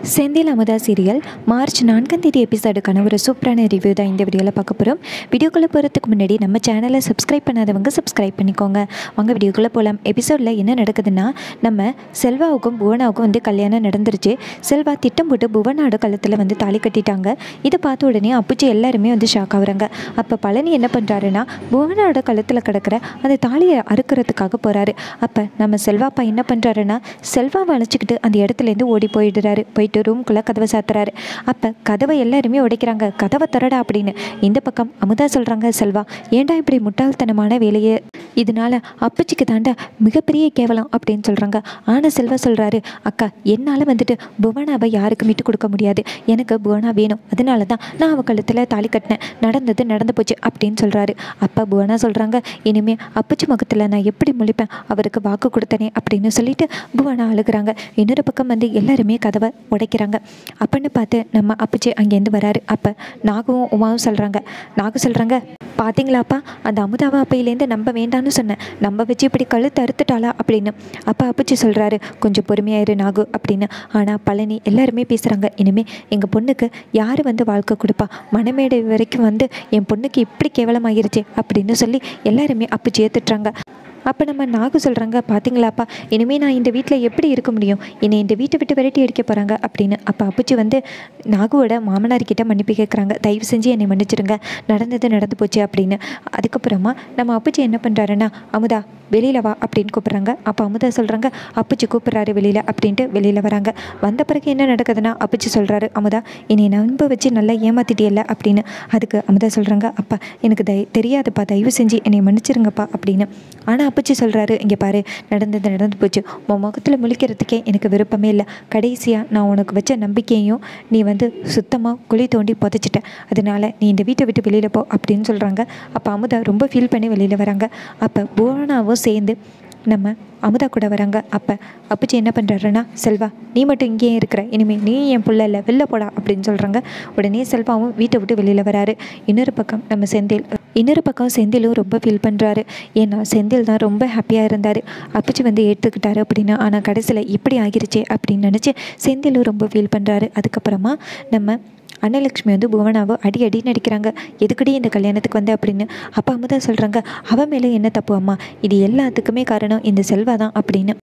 Senthil Amudha serial March நான்காம் தேதி எபிசோடுக்கான ஒரு சூப்பரான ரிவ்யூ தான் இந்த வீடியோவில் பார்க்க போகிறோம் வீடியோக்குள்ளே போகிறதுக்கு முன்னாடி நம்ம சேனலை சப்ஸ்கிரைப் பண்ணாதவங்க சப்ஸ்கிரைப் பண்ணிக்கோங்க வாங்க வீடியோக்குள்ளே போகலாம் எபிசோடில் என்ன நடக்குதுன்னா நம்ம செல்வாவுக்கும் புவனாவுக்கும் வந்து கல்யாணம் நடந்துருச்சு செல்வா திட்டம் போட்டு புவனாவோட கழுத்தில் வந்து தாலி கட்டிட்டாங்க இதை பார்த்த உடனே அப்புச்சி எல்லாருமே வந்து ஷாக் ஆகுறாங்க அப்போ பழனி என்ன பண்ணுறாருன்னா புவனாவோட கழுத்தில் கிடக்கிற அந்த தாலியை அறுக்கிறதுக்காக போகிறாரு அப்போ நம்ம செல்வாப்பா என்ன பண்ணுறாருன்னா செல்வாவை அழைச்சிக்கிட்டு அந்த இடத்துலேருந்து ஓடி போயிடுறாரு போயிட்டு ரூம்குள்ளே கதவை சாத்துறாரு அப்போ கதவை எல்லாருமே உடைக்கிறாங்க கதவை தரடா அப்படின்னு இந்த பக்கம் அமுதா சொல்கிறாங்க செல்வா ஏன்டா இப்படி முட்டாள்தனமான வேலையை இதனால அப்பச்சிக்கு தாண்டா மிகப்பெரிய கேவலம் அப்படின்னு சொல்கிறாங்க ஆனால் செல்வா சொல்கிறாரு அக்கா என்னால் வந்துட்டு புவனாவை யாருக்கும் விட்டு கொடுக்க முடியாது எனக்கு புவனா வேணும் அதனால தான் நான் அவள் கழுத்தில் தாலி கட்டினேன் நடந்தது நடந்து போச்சு அப்படின்னு சொல்கிறாரு அப்பா புவனா சொல்கிறாங்க இனிமேல் அப்பச்சி முகத்தில் நான் எப்படி முழிப்பேன் அவருக்கு வாக்கு கொடுத்தனே அப்படின்னு சொல்லிட்டு புவனா அழுகுறாங்க இன்னொரு பக்கம் வந்து எல்லாருமே கதவை உடைக்கிறாங்க அப்பன்னு பார்த்து நம்ம அப்பச்சி அங்கேருந்து வராரு அப்போ நாகவும் உமாவும் சொல்கிறாங்க நாகு சொல்கிறாங்க பார்த்தீங்களாப்பா அந்த அமுதாவை அப்பையிலேருந்து நம்ப வேண்டாம்னு சொன்னேன் நம்ப வச்சு இப்படி கழுத்து அறுத்துட்டாளா அப்படின்னு அப்போ அப்பச்சி சொல்கிறாரு கொஞ்சம் பொறுமையாயிரு நாகு அப்படின்னு ஆனால் பழனி எல்லாருமே பேசுகிறாங்க இனிமேல் எங்கள் பொண்ணுக்கு யார் வந்து வாழ்க்கை கொடுப்பா மணமேடை வரைக்கும் வந்து என் பொண்ணுக்கு இப்படி கேவலமாகிருச்சு அப்படின்னு சொல்லி எல்லாருமே அப்பச்சி ஏற்றுட்றாங்க அப்போ நம்ம நாகு சொல்கிறாங்க பார்த்தீங்களாப்பா இனிமேல் நான் இந்த வீட்டில் எப்படி இருக்க முடியும் என்னை இந்த வீட்டை விட்டு விரட்டி அடிக்க போகிறாங்க அப்படின்னு அப்போ அப்புச்சி வந்து நாகுவோட மாமனார்கிட்ட மன்னிப்பு கேட்குறாங்க தயவு செஞ்சு என்னை மன்னிச்சிடுங்க நடந்தது நடந்து போச்சு அப்படின்னு அதுக்கப்புறமா நம்ம அப்புச்சி என்ன பண்ணுறாருன்னா அமுதா வெளியில் வா அப்படின்னு கூப்பிட்றாங்க அப்போ அமுதா சொல்கிறாங்க அப்புச்சி கூப்பிட்றாரு வெளியில் அப்படின்ட்டு வெளியில் வராங்க வந்த பிறகு என்ன நடக்குதுன்னா அப்புச்சி சொல்கிறாரு அமுதா என்னை நம்ப வச்சு நல்லா ஏமாத்திட்டியல்ல அப்படின்னு அதுக்கு அமுதா சொல்கிறாங்க அப்பா எனக்கு தய தெரியாதுப்பா தயவு செஞ்சு என்னை மன்னிச்சிருங்கப்பா அப்படின்னு ஆனால் அப்பச்சி சொல்கிறாரு இங்கே பாரு நடந்தது நடந்து போச்சு உன் முகத்தில் முழிக்கிறதுக்கே எனக்கு விருப்பமே இல்லை கடைசியாக நான் உனக்கு வச்ச நம்பிக்கையும் நீ வந்து சுத்தமாக குழி தோண்டி புதைச்சிட்ட அதனால நீ இந்த வீட்டை விட்டு வெளியில் போ அப்படின்னு சொல்கிறாங்க அப்போ அமுதா ரொம்ப ஃபீல் பண்ணி வெளியில் வராங்க அப்போ புவனாவும் சேர்ந்து நம்ம அமுதா கூட வராங்க அப்போ அப்பச்சி என்ன பண்ணுறாருன்னா செல்வா நீ மட்டும் இங்கேயே இருக்கிற இனிமேல் நீ என் புள்ள இல்லை வெளில போடா அப்படின்னு சொல்கிறாங்க உடனே செல்வாவும் வீட்டை விட்டு வெளியில் வராரு இன்னொரு பக்கம் நம்ம செந்தில் இன்னொரு பக்கம் செந்திலும் ரொம்ப ஃபீல் பண்ணுறாரு ஏன்னா செந்தில் தான் ரொம்ப ஹாப்பியாக இருந்தார் அப்பச்சி வந்து ஏற்றுக்கிட்டாரு அப்படின்னு ஆனால் கடைசியில் இப்படி ஆகிருச்சே அப்படின்னு நினச்சி செந்திலும் ரொம்ப ஃபீல் பண்ணுறாரு அதுக்கப்புறமா நம்ம அன்னலக்ஷ்மி வந்து புவனாவை அடி அடி நடிக்கிறாங்க எதுக்கடி இந்த கல்யாணத்துக்கு வந்து அப்படின்னு அப்போ அமுதா சொல்கிறாங்க அவன் மேலே என்ன தப்பு அம்மா இது எல்லாத்துக்குமே காரணம் இந்த செல்வா தான் அப்படின்னு